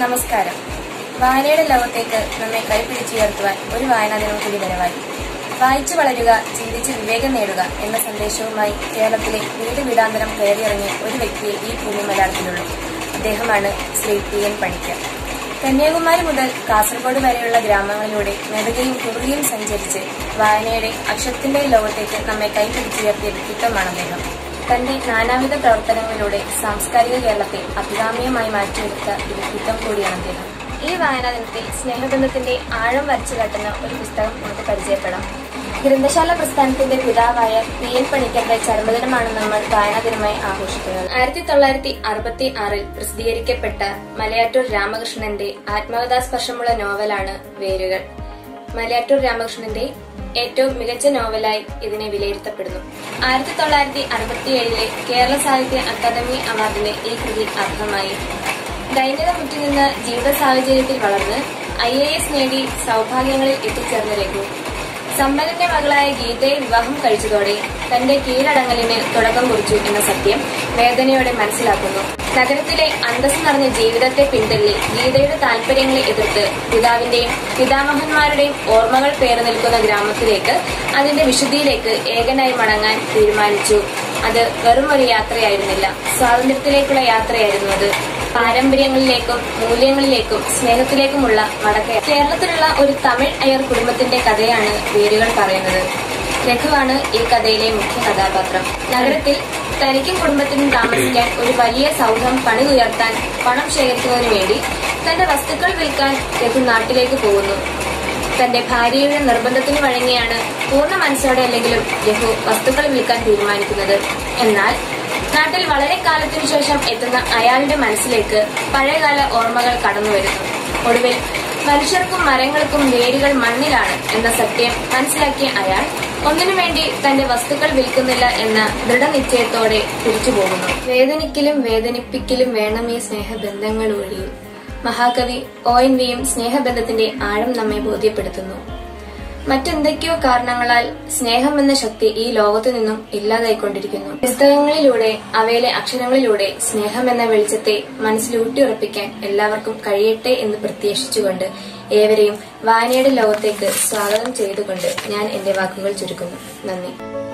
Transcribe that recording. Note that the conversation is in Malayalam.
നമസ്കാരം വായനയുടെ ലോകത്തേക്ക് നമ്മെ കൈപിടിച്ചുയർത്തുവാൻ ഒരു വായനാ ദിനം കൂടി വരവായി വായിച്ചു വളരുക ചിന്തിച്ച് വിവേകം നേടുക എന്ന സന്ദേശവുമായി കേരളത്തിലെ വീട് വീടാന്തരം കയറിയിറങ്ങിയ ഒരു വ്യക്തിയെ ഈ ഭൂമി മലയാളത്തിലുള്ളൂ അദ്ദേഹമാണ് ശ്രീ പി എൻ പണിക്കർ കന്യാകുമാരി മുതൽ കാസർഗോഡ് വരെയുള്ള ഗ്രാമങ്ങളിലൂടെ നെടുകയും കുറുകയും സഞ്ചരിച്ച് വായനയുടെ അക്ഷരത്തിന്റെ ലോകത്തേക്ക് നമ്മെ കൈപിടിച്ചുയർത്തിയ വ്യക്തിത്വമാണ് അദ്ദേഹം തന്റെ നാനാവിധ പ്രവർത്തനങ്ങളിലൂടെ സാംസ്കാരിക കേരളത്തെ അഭികാമ്യമായി മാറ്റിയെടുത്ത ഒരു വ്യക്തിത്വം കൂടിയാണ് അദ്ദേഹം ഈ വായനാ ദിനത്തിൽ സ്നേഹബന്ധത്തിന്റെ ആഴം വരച്ചു കാട്ടുന്ന ഒരു പുസ്തകം നമുക്ക് പരിചയപ്പെടാം ഗ്രന്ഥശാല പ്രസ്ഥാനത്തിന്റെ പിതാവായ പി എൻ പണിക്കരുടെ ചരമദിനമാണ് നമ്മൾ വായനാ ദിനമായി ആഘോഷിക്കുന്നത് ആയിരത്തി തൊള്ളായിരത്തി അറുപത്തി ആറിൽ പ്രസിദ്ധീകരിക്കപ്പെട്ട മലയാറ്റൂർ രാമകൃഷ്ണന്റെ ആത്മകഥാസ്പർശമുള്ള നോവലാണ് വേരുകൾ മലയാറ്റൂർ രാമകൃഷ്ണന്റെ ഏറ്റവും മികച്ച നോവലായി ഇതിനെ വിലയിരുത്തപ്പെടുന്നു ആയിരത്തി തൊള്ളായിരത്തി അറുപത്തിയേഴിലെ കേരള സാഹിത്യ അക്കാദമി അവാർഡിന് ഈ കൃതി അർഹമായി ദൈനിക മുറ്റിൽ നിന്ന് ജീവിത സാഹചര്യത്തിൽ വളർന്ന് ഐ എ എസ് നേടി സൗഭാഗ്യങ്ങളിൽ എത്തിച്ചേർന്ന രഘു സമ്പന്നന്റെ മകളായ ഗീതയെ വിവാഹം കഴിച്ചതോടെ തന്റെ കീഴടങ്ങലിന് തുടക്കം കുറിച്ചു എന്ന സത്യം വേദനയോടെ മനസ്സിലാക്കുന്നു നഗരത്തിലെ അന്തസ് നിറഞ്ഞ ജീവിതത്തെ പിന്തള്ളി ഗീതയുടെ താല്പര്യങ്ങളെ എതിർത്ത് പിതാവിന്റെയും പിതാമഹന്മാരുടെയും ഓർമ്മകൾ പേറി നിൽക്കുന്ന ഗ്രാമത്തിലേക്ക് അതിന്റെ വിശുദ്ധിയിലേക്ക് ഏകനായി മടങ്ങാൻ തീരുമാനിച്ചു അത് വെറും ഒരു യാത്രയായിരുന്നില്ല സ്വാതന്ത്ര്യത്തിലേക്കുള്ള യാത്രയായിരുന്നു അത് പാരമ്പര്യങ്ങളിലേക്കും മൂല്യങ്ങളിലേക്കും സ്നേഹത്തിലേക്കുമുള്ള മടക്ക കേരളത്തിലുള്ള ഒരു തമിഴ് അയ്യർ കുടുംബത്തിന്റെ കഥയാണ് വേരുകൾ പറയുന്നത് രഘുവാണ് ഈ കഥയിലെ മുഖ്യ കഥാപാത്രം നഗരത്തിൽ തനിക്കും കുടുംബത്തിനും താമസിക്കാൻ ഒരു വലിയ സൗധം പണിതുയർത്താൻ പണം ശേഖരിക്കുന്നതിനു വേണ്ടി തന്റെ വസ്തുക്കൾ വിൽക്കാൻ രഘു നാട്ടിലേക്ക് പോകുന്നു തന്റെ ഭാര്യയുടെ നിർബന്ധത്തിന് വഴങ്ങിയാണ് പൂർണ്ണ മനസ്സോടെ അല്ലെങ്കിലും രഘു വസ്തുക്കൾ വിൽക്കാൻ തീരുമാനിക്കുന്നത് എന്നാൽ നാട്ടിൽ വളരെ കാലത്തിനു ശേഷം എത്തുന്ന അയാളുടെ മനസ്സിലേക്ക് പഴയകാല ഓർമ്മകൾ കടന്നു വരുന്നു ഒടുവിൽ മനുഷ്യർക്കും മരങ്ങൾക്കും വേരുകൾ മണ്ണിലാണ് എന്ന സത്യം മനസ്സിലാക്കിയ അയാൾ ഒന്നിനു വേണ്ടി തന്റെ വസ്തുക്കൾ വിൽക്കുന്നില്ല എന്ന ദൃഢനിശ്ചയത്തോടെ തിരിച്ചു പോകുന്നു വേദനിക്കലും വേദനിപ്പിക്കലും വേണം ഈ സ്നേഹബന്ധങ്ങൾ ഒഴിയും മഹാകവി ഒ എൻ വിയും സ്നേഹബന്ധത്തിന്റെ ആഴം നമ്മെ ബോധ്യപ്പെടുത്തുന്നു മറ്റെന്തൊക്കെയോ കാരണങ്ങളാൽ സ്നേഹം എന്ന ശക്തി ഈ ലോകത്തു നിന്നും ഇല്ലാതായിക്കൊണ്ടിരിക്കുന്നു പുസ്തകങ്ങളിലൂടെ അവയിലെ അക്ഷരങ്ങളിലൂടെ സ്നേഹം എന്ന വെളിച്ചത്തെ മനസ്സിൽ ഊട്ടിയുറപ്പിക്കാൻ എല്ലാവർക്കും കഴിയട്ടെ എന്ന് പ്രത്യാശിച്ചുകൊണ്ട് ഏവരെയും വായനയുടെ ലോകത്തേക്ക് സ്വാഗതം ചെയ്തുകൊണ്ട് ഞാൻ എന്റെ വാക്കുകൾ ചുരുക്കുന്നു നന്ദി